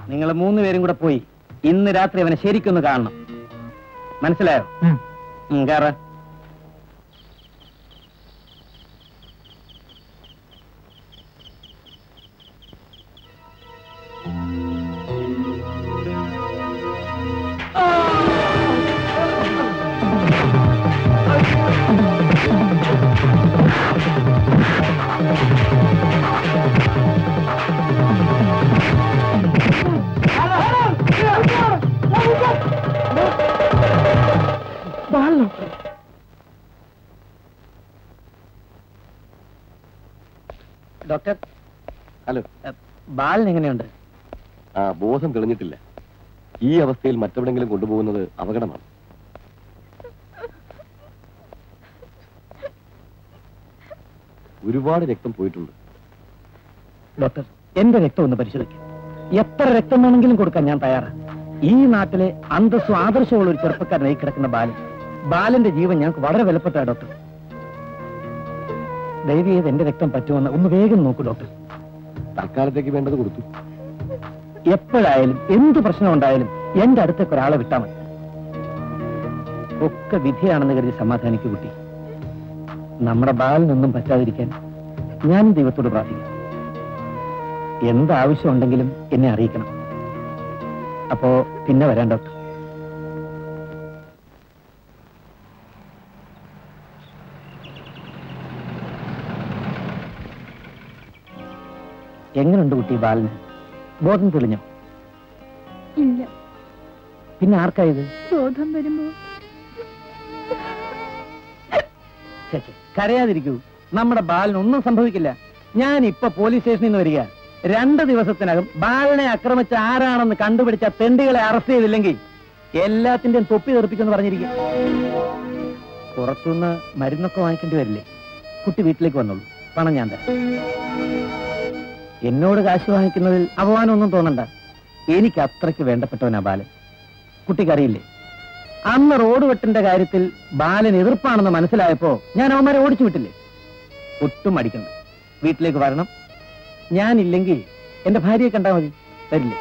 നിങ്ങൾ മൂന്നുപേരും കൂടെ പോയി ഇന്ന് രാത്രി അവനെ ശരിക്കൊന്ന് കാണണം മനസ്സിലായോ ഉം, കേറ് ഡോക്ടർ ഹലോ ബാലിന് എങ്ങനെയുണ്ട് ആ ബോധം തെളിഞ്ഞിട്ടില്ല ഈ അവസ്ഥയിൽ മറ്റെവിടെങ്കിലും കൊണ്ടുപോകുന്നത് അപകടമാണ് ഒരുപാട് രക്തം പോയിട്ടുണ്ട് ഡോക്ടർ എന്റെ രക്തം ഒന്ന് പരിശോധിക്കാം എത്ര രക്തം വേണമെങ്കിലും കൊടുക്കാൻ ഞാൻ തയ്യാറാണ് ഈ നാട്ടിലെ അന്തസ്സും ആദർശമുള്ള ഒരു ചെറുപ്പക്കാരനായി കിടക്കുന്ന ബാലൻ ബാലന്റെ ജീവൻ ഞങ്ങൾക്ക് വളരെ വിലപ്പെട്ട ഡോക്ടർ ദയവ് ചെയ്ത് എന്റെ രക്തം പറ്റുമെന്ന് ഒന്ന് വേഗം നോക്കൂ ഡോക്ടർ തൽക്കാലത്തേക്ക് വേണ്ടത് കൊടുത്തു എപ്പോഴായാലും എന്ത് പ്രശ്നം ഉണ്ടായാലും എന്റെ അടുത്തേക്ക് ഒരാളെ വിട്ടാൽ മതി ഒക്കെ വിധിയാണെന്ന് കരുതി സമാധാനിക്കു കുട്ടി നമ്മുടെ ബാലിനൊന്നും പറ്റാതിരിക്കാൻ ഞാനും ദൈവത്തോട് പ്രാർത്ഥിക്കാം എന്താവശ്യം ഉണ്ടെങ്കിലും എന്നെ അറിയിക്കണം അപ്പോ പിന്നെ വരാം ഡോക്ടർ എങ്ങനെയുണ്ട് കുട്ടി ബാലിന് ബോധം തെളിഞ്ഞോ ഇല്ല പിന്നെ ആർക്കായത് ബോധം വരുമ്പോ ഛെ, ഛെ, കരയാതിരിക്കൂ നമ്മുടെ ബാലിന് ഒന്നും സംഭവിക്കില്ല ഞാൻ ഇപ്പൊ പോലീസ് സ്റ്റേഷനിൽ നിന്ന് വരിക രണ്ട് ദിവസത്തിനകം ബാലനെ ആക്രമിച്ച ആരാണെന്ന് കണ്ടുപിടിച്ച തെണ്ടികളെ അറസ്റ്റ് ചെയ്തില്ലെങ്കിൽ എല്ലാത്തിന്റെയും തൊപ്പി തെറിപ്പിക്കെന്ന് പറഞ്ഞിരിക്കും പുറത്തുനിന്ന് മരുന്നൊക്കെ വാങ്ങിക്കേണ്ടി വരില്ലേ കുട്ടി വീട്ടിലേക്ക് വന്നോളൂ പണം ഞാൻ തരാം എന്നോട് കാശ് വാങ്ങിക്കുന്നതിൽ അപമാനമൊന്നും തോന്നണ്ട എനിക്ക് അത്രയ്ക്ക് വേണ്ടപ്പെട്ടവനാ ബാലൻ കുട്ടിക്കറിയില്ലേ അന്ന് റോഡ് വെട്ടിന്റെ കാര്യത്തിൽ ബാലൻ എതിർപ്പാണെന്ന് മനസ്സിലായപ്പോ ഞാൻ അവന്മാരെ ഓടിച്ചു വിട്ടില്ലേ ഒട്ടും അടിക്കണം വീട്ടിലേക്ക് വരണം ഞാനില്ലെങ്കിൽ എന്റെ ഭാര്യയെ കണ്ടാൽ മതി വരില്ലേ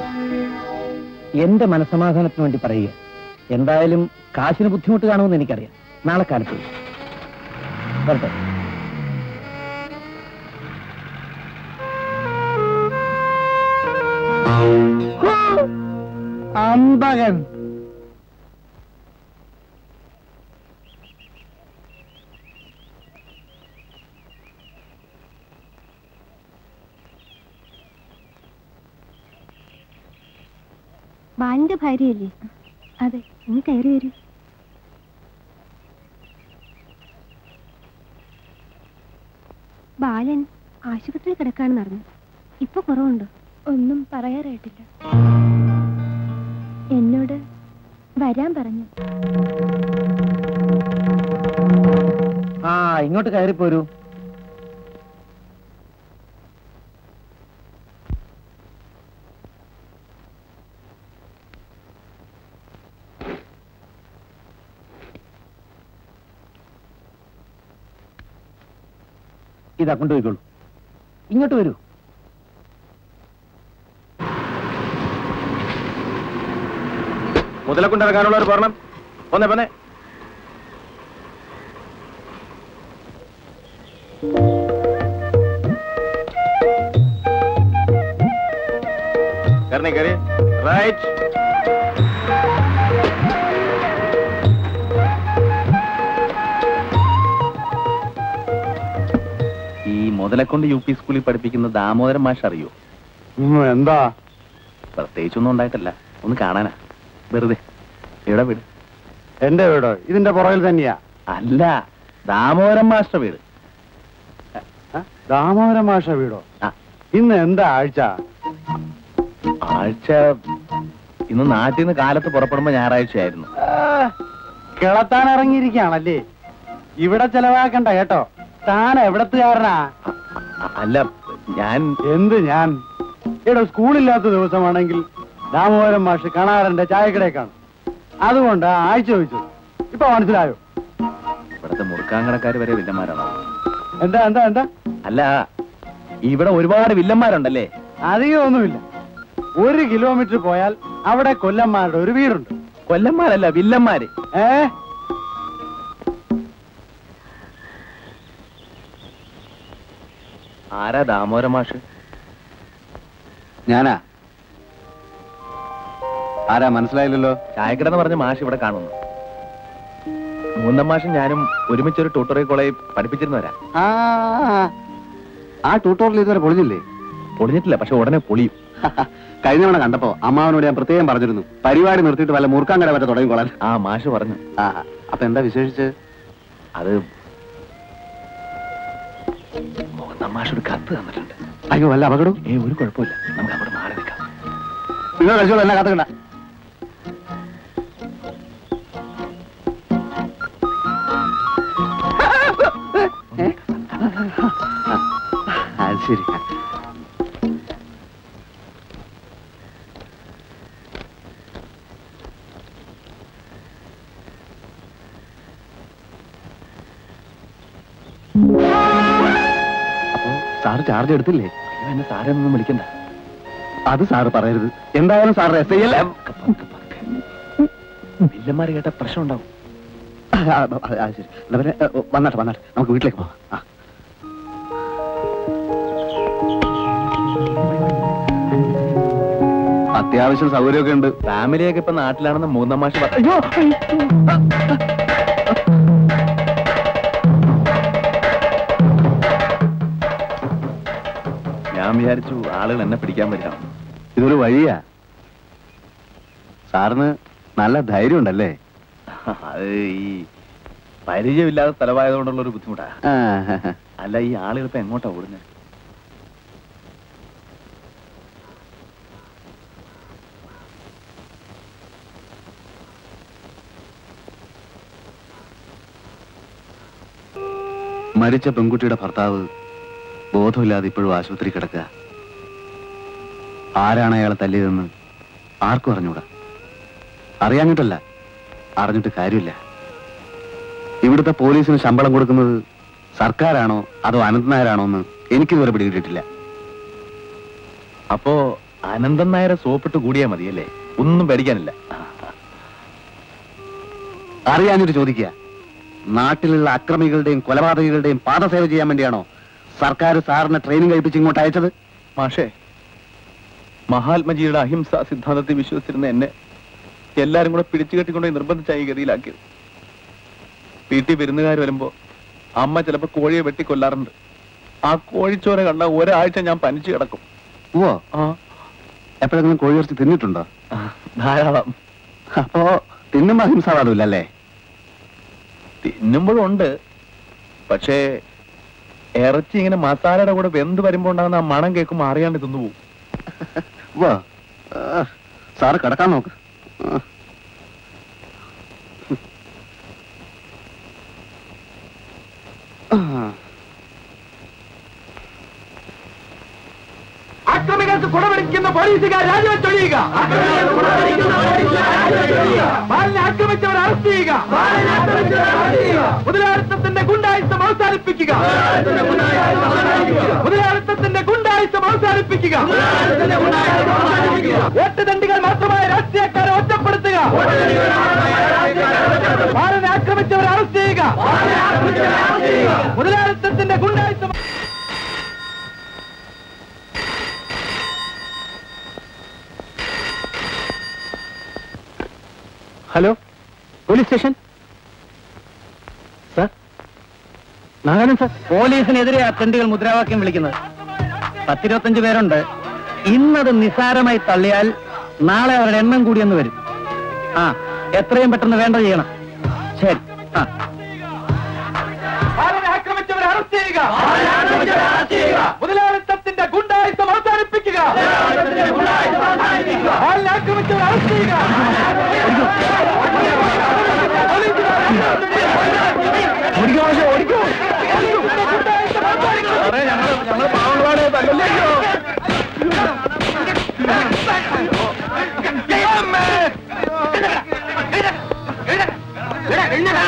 എന്റെ മനസമാധാനത്തിന് വേണ്ടി പറയുക എന്തായാലും കാശിന് ബുദ്ധിമുട്ട് കാണുമെന്ന് എനിക്കറിയാം നാളെ കാലത്ത് വരും. വരട്ടെ അമ്പകൻ ബാലിന്റെ ഭാര്യയല്ലേ അതെ ഒന്ന് കയറി വരൂ ബാലൻ ആശുപത്രിയിൽ കിടക്കാണെന്ന് അറിഞ്ഞു ഇപ്പൊ കുറവുണ്ടോ ഒന്നും പറയാറായിട്ടില്ല എന്നോട് വരാൻ പറഞ്ഞു ആ ഇങ്ങോട്ട് കയറി പോരൂ ഇതാ കൊണ്ടുപോയിക്കോളൂ ഇങ്ങോട്ട് വരൂ മുതലക്കൊണ്ടിറക്കാനുള്ളവർ പോരണം പോന്നെ പോന്നെ കയറി കയറി റൈറ്റ് ഈ മുതലക്കൊണ്ട് യു പി സ്കൂളിൽ പഠിപ്പിക്കുന്ന ദാമോദരൻ മാഷ് അറിയോ എന്താ പ്രത്യേകിച്ചൊന്നും ഉണ്ടായിട്ടല്ല ഒന്ന് കാണാനാ വെറുതെ എവിടെ വീട് എന്റെ വീട് ഇതിന്റെ പുറകിൽ തന്നെയാ അല്ല ദാമോദരൻ മാസ്റ്റർ വീട് ദാമോദര മാഷ വീടോ ആ. ഇന്ന് എന്താ ആഴ്ച ആഴ്ച ഇന്ന് നാട്ടിൽ നിന്ന് കാലത്ത് പുറപ്പെടുമ്പോ ഞായറാഴ്ചയായിരുന്നു കിളത്താൻ ഇറങ്ങിയിരിക്കുകയാണല്ലേ ഇവിടെ ചെലവാക്കണ്ട കേട്ടോ താൻ എവിടത്തുകാരനാ അ- അല്ല ഞാൻ എന്ത് ഞാൻ ഇവിടെ സ്കൂളില്ലാത്ത ദിവസമാണെങ്കിൽ ദാമോദരൻ മാഷ് കാണാറുണ്ട് ചായക്കടയിൽ കാണും അതുകൊണ്ട് ആഴ്ച ചോദിച്ചു ഇപ്പൊ മനസ്സിലായോ ഇവിടത്തെ മുറുക്കാങ്കടക്കാർ വരെ വില്ലന്മാരാണോ എന്താ എന്താ എന്താ അല്ല ഇവിടെ ഒരുപാട് വില്ലന്മാരുണ്ടല്ലേ അധികം ഒന്നുമില്ല ഒരു കിലോമീറ്റർ പോയാൽ അവിടെ കൊല്ലന്മാരുടെ ഒരു വീടുണ്ട് കൊല്ലന്മാരല്ല വില്ലന്മാര് ഏ ആരാ ദാമോദര മാഷ് ഞാനാ ആരാ മനസ്സിലായില്ലല്ലോ ചായക്കടന്ന് പറഞ്ഞ മാഷ് ഇവിടെ കാണുന്നു മൂന്നാം മാഷും ഞാനും ഒരുമിച്ചൊരു ട്യൂട്ടോറിയൽ കോളേജ് പഠിപ്പിച്ചിരുന്നവരാ ആ ആ ട്യൂട്ടോറിയൽ ഇതുവരെ പൊളിഞ്ഞില്ലേ പൊളിഞ്ഞിട്ടില്ല പക്ഷെ ഉടനെ പൊളിയും കഴിഞ്ഞ തവണ കണ്ടപ്പോ അമ്മാവനോട് ഞാൻ പ്രത്യേകം പറഞ്ഞിരുന്നു പരിപാടി നിർത്തിയിട്ട് വല്ല മുറുക്കാൻ കട പറ്റ തുടങ്ങിക്കോളാൻ ആ മാഷ് പറഞ്ഞു ആ അപ്പൊ എന്താ വിശേഷിച്ച് അത് മൂന്നാം മാഷ് ഒരു കത്ത് തന്നിട്ടുണ്ട് അയ്യോ വല്ല അപകടം ഏ ഒരു കുഴപ്പമില്ല നമുക്ക് അവിടെ മാറി നിൽക്കാം നിങ്ങൾ കഴിച്ചോളൂ എന്നെ കാത്തുകണ്ട അത് ശരി അപ്പോ സാറ് ചാർജ് എടുത്തില്ലേ അയ്യോ, എന്നെ സാറെ ഒന്നും വിളിക്കണ്ട അത് സാറ് പറയരുത് എന്തായാലും സാറ് എസ് ഐ അല്ലേ പതുക്കെ, പതുക്കെ. വില്ലന്മാര് കേട്ട പ്രശ്നം ഉണ്ടാവും ആ, ആ, ആ, ശരി എന്നാ പിന്നെ, ഏ, വന്നാട്ടെ വന്നാട്ടെ നമുക്ക് വീട്ടിലേക്ക് പോവാം ആ അത്യാവശ്യം സൗകര്യമൊക്കെ ഉണ്ട് ഫാമിലിയൊക്കെ ഇപ്പൊ നാട്ടിലാണെന്ന് മൂന്നാം മാഷ് പറഞ്ഞു അയ്യോ ഞാൻ വിചാരിച്ചു ആളുകൾ എന്നെ പിടിക്കാൻ പറ്റാം ഇതൊരു വഴിയാ സാറിന് നല്ല ധൈര്യം ഉണ്ടല്ലേ അത് ഈ പരിചയമില്ലാത്ത സ്ഥലമായതുകൊണ്ടുള്ള ഒരു ബുദ്ധിമുട്ടാ ആ, അല്ല ഈ ആളുകൾ ഇപ്പൊ എങ്ങോട്ടാ ഓടുന്നത് മരിച്ച പെൺകുട്ടിയുടെ ഭർത്താവ് ബോധമില്ലാതെ ഇപ്പോഴും ആശുപത്രി കിടക്കുക ആരാണ് അയാളെ തല്ലിയതെന്ന് ആർക്കും അറിഞ്ഞൂടാ അറിയാഞ്ഞിട്ടല്ല അറിഞ്ഞിട്ട് കാര്യമില്ല ഇവിടുത്തെ പോലീസിന് ശമ്പളം കൊടുക്കുന്നത് സർക്കാരാണോ അതോ അനന്തനായരാണോ എന്ന് എനിക്കിതുവരെ പിടികിട്ടിട്ടില്ല അപ്പോ അനന്തൻ നായരെ സോപ്പിട്ട് കൂടിയാ മതിയല്ലേ ഒന്നും പേടിക്കാനില്ല അറിയാഞ്ഞിട്ട് ചോദിക്കുക നാട്ടിലുള്ള അക്രമികളുടെയും കൊലപാതകികളുടെയും പാദസേവ ചെയ്യാൻ വേണ്ടിയാണോ സർക്കാർ സാറിനെ ട്രെയിനിങ് കഴിപ്പിച്ച് ഇങ്ങോട്ട് അയച്ചത് മാഷേ മഹാത്മജിയുടെ അഹിംസാ സിദ്ധാന്തത്തിൽ വിശ്വസിച്ചിരുന്ന എന്നെ എല്ലാരും കൂടെ പിടിച്ചു കെട്ടിക്കൊണ്ടുപോയി നിർബന്ധിച്ചായി ഗതിയിലാക്കിയത് വീട്ടിൽ വിരുന്നുകാർ വരുമ്പോ അമ്മ ചിലപ്പോ കോഴിയെ വെട്ടി കൊല്ലാറുണ്ട് ആ കോഴിച്ചോര കണ്ട ഒരാഴ്ച ഞാൻ പനിച്ചു കിടക്കും ഓ ആ എപ്പോഴെങ്കിലും കോഴിയിറച്ചി തിന്നിട്ടുണ്ടോ ധാരാളം അപ്പോ തിന്നുമ്പോ അഹിംസാവാദമില്ല അല്ലേ തിന്നുമ്പോഴും ഉണ്ട് പക്ഷേ ഇറച്ചി ഇങ്ങനെ മസാലയുടെ കൂടെ വെന്ത് വരുമ്പോ ഉണ്ടാകുന്ന ആ മണം കേൾക്കുമ്പോ അറിയാണ്ട് തിന്നുപോകും വാ സാറ് കിടക്കാൻ നോക്ക് ആ. ആ. അക്രമികൾക്ക് കുടപിടിക്കുന്ന പോലീസുകാർ രാജിവെച്ചൊഴിയുക ബാലിനെ ആക്രമിച്ചവർ അറസ്റ്റ് ചെയ്യുക മുതലാളിത്തത്തിന്റെ ഗുണ്ടായുസം അവസാനിപ്പിക്കുക മുതലാളിത്തത്തിന്റെ ഗുണ്ടായുസം അവസാനിപ്പിക്കുക വോട്ട് ദണ്ഡികൾ മാത്രമായ രാഷ്ട്രീയക്കാരെ ഒറ്റപ്പെടുത്തുക ബാലിനെ ആക്രമിച്ചവർ അറസ്റ്റ് ചെയ്യുക മുതലാളിത്തത്തിന്റെ ഗുണ്ടായുസം hello police station sir Naganand sir പോലീസിനെതിരെ അത്തണ്ടികൾ മുദ്രാവാക്യം വിളിക്കുന്നത് പത്തിരുപത്തഞ്ച് പേരുണ്ട് ഇന്നത് നിസാരമായി തള്ളിയാൽ നാളെ അവരുടെ എണ്ണം കൂടിയെന്ന് വരും ആ എത്രയും പെട്ടെന്ന് വേണ്ടത് ചെയ്യണം ശരി ആ ആക്രമിച്ചവരെ അറസ്റ്റ് ചെയ്യുക മുതലാളിത്തത്തിന്റെ ഗുണ്ടായുസം അവസാനിപ്പിക്കുക ആളിനെ ആക്രമിച്ചവരെ അറസ്റ്റ് ചെയ്യുക ഓടിക്കോ പക്ഷേ ഓടിക്കോ ഞങ്ങൾ പാവങ്ങളാണ് തല്ലല്ലോ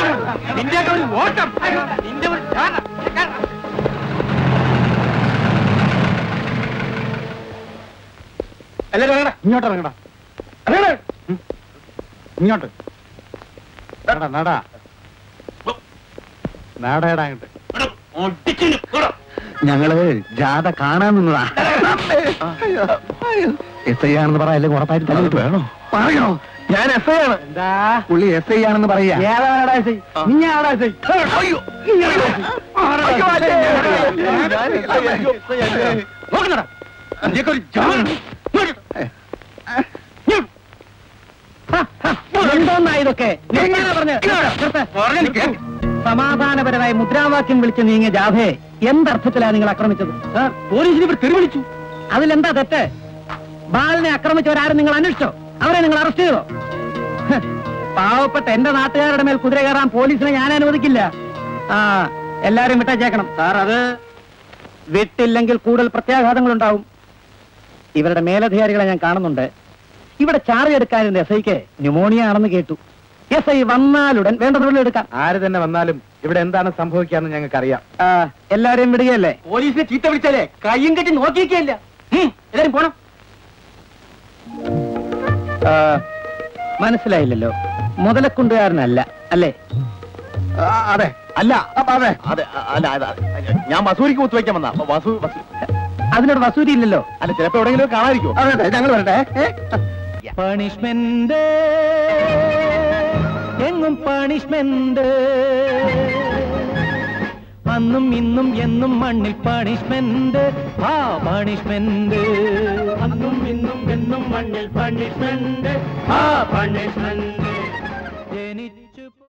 നിന്റെ ഒരു ഓട്ടം നിന്റെ ഒരു എല്ലാരും ഇറങ്ങടാ ഇങ്ങോട്ട് ഇറങ്ങടാ ഇറങ്ങടാ ഉം. ഇങ്ങോട്ട് നടാ നടാ നാടേടാ അങ്ങോട്ട് ഞങ്ങള് ജാഥ കാണാൻ നിന്നതാ എസ് ഐ ആണെന്ന് പറയല്ലേ ഉറപ്പായിട്ട് തല കിട്ടും. വേണോ? പറയണോ ഞാൻ എസ് ഐ ആണ് എന്താ പുള്ളി എസ് ഐ ആണെന്ന് പറയാ ഏതാടാ എസ് ഐ? നീ ആടാ എസ് ഐ? അയ്യോ ആരാടാ അയ്യോ, എസ് ഐ? അല്ലേ. ഞാൻ എസ് ഐ, അയ്യോ. നോക്കണടാ. നിനക്കൊരു ജാ- എന്തോന്നാ ഇതൊക്കെ നിങ്ങളാ പറഞ്ഞത്? നിർത്ത്. പറഞ്ഞത് കേക്ക്. സമാധാനപരമായി മുദ്രാവാക്യം വിളിച്ച് നീങ്ങിയ ജാഥയെ എന്തർത്ഥത്തിലാണ് നിങ്ങൾ ആക്രമിച്ചത് സാർ, പോലീസിനെ ഇവർ തെരുവിളിച്ചു അതിലെന്താ തെറ്റ് ബാലിനെ ആക്രമിച്ചവരാരും നിങ്ങൾ അന്വേഷിച്ചോ അവരെ നിങ്ങൾ അറസ്റ്റ് ചെയ്തോ ഹ്, പാവപ്പെട്ട എന്റെ നാട്ടുകാരുടെ മേൽ കുതിര കയറാൻ പോലീസിനെ ഞാൻ അനുവദിക്കില്ല ആ എല്ലാരും വിട്ടേച്ചേക്കണം സാർ അത് വിട്ടില്ലെങ്കിൽ കൂടുതൽ പ്രത്യാഘാതങ്ങൾ ഉണ്ടാവും ഇവരുടെ മേലധികാരികളെ ഞാൻ കാണുന്നുണ്ട് ഇവിടെ ചാർജ് എടുക്കാനിരുന്ന എസ് ഐക്ക് ന്യൂമോണിയ ആണെന്ന് കേട്ടു എസ് ഐ വന്നാലുടൻ വേണ്ട തൊഴിൽ എടുക്കാം ആര് തന്നെ വന്നാലും ഇവിടെ എന്താണ് സംഭവിക്കാന്ന് ഞങ്ങൾക്ക് അറിയാം ആ, എല്ലാരെയും വിടുകയല്ലേ പോലീസിനെ ചീത്ത വിളിച്ചാലേ കയ്യും കെട്ടി നോക്കിയിരിക്കയില്ല എല്ലാരും പോണം ആ, മനസ്സിലായില്ലല്ലോ മുതലക്കുണ്ടുകാരനല്ല അല്ലേ അതെ അല്ല അതെ അതെ അല്ല അല്ല, ഞാൻ വസൂരിക്ക് കുത്തുവയ്ക്കാൻ വന്ന വസൂ വസൂ അതിനോട് വസൂരി ഇല്ലല്ലോ അല്ല ചിലപ്പോ എവിടെയെങ്കിലും കാണാതിരിക്കോ അതെ അതെ ഞങ്ങൾ വരട്ടെ പണിഷ്മെന്റ് എങ്ങും പണിഷ്മെന്റ് അന്നും ഇന്നും എന്നും മണ്ണിൽ പണിഷ്മെന്റ് ആ പണിഷ്മെന്റ് അന്നും ഇന്നും എന്നും മണ്ണിൽ പണിഷ്മെന്റ് ആ പണിഷ്മെന്റ്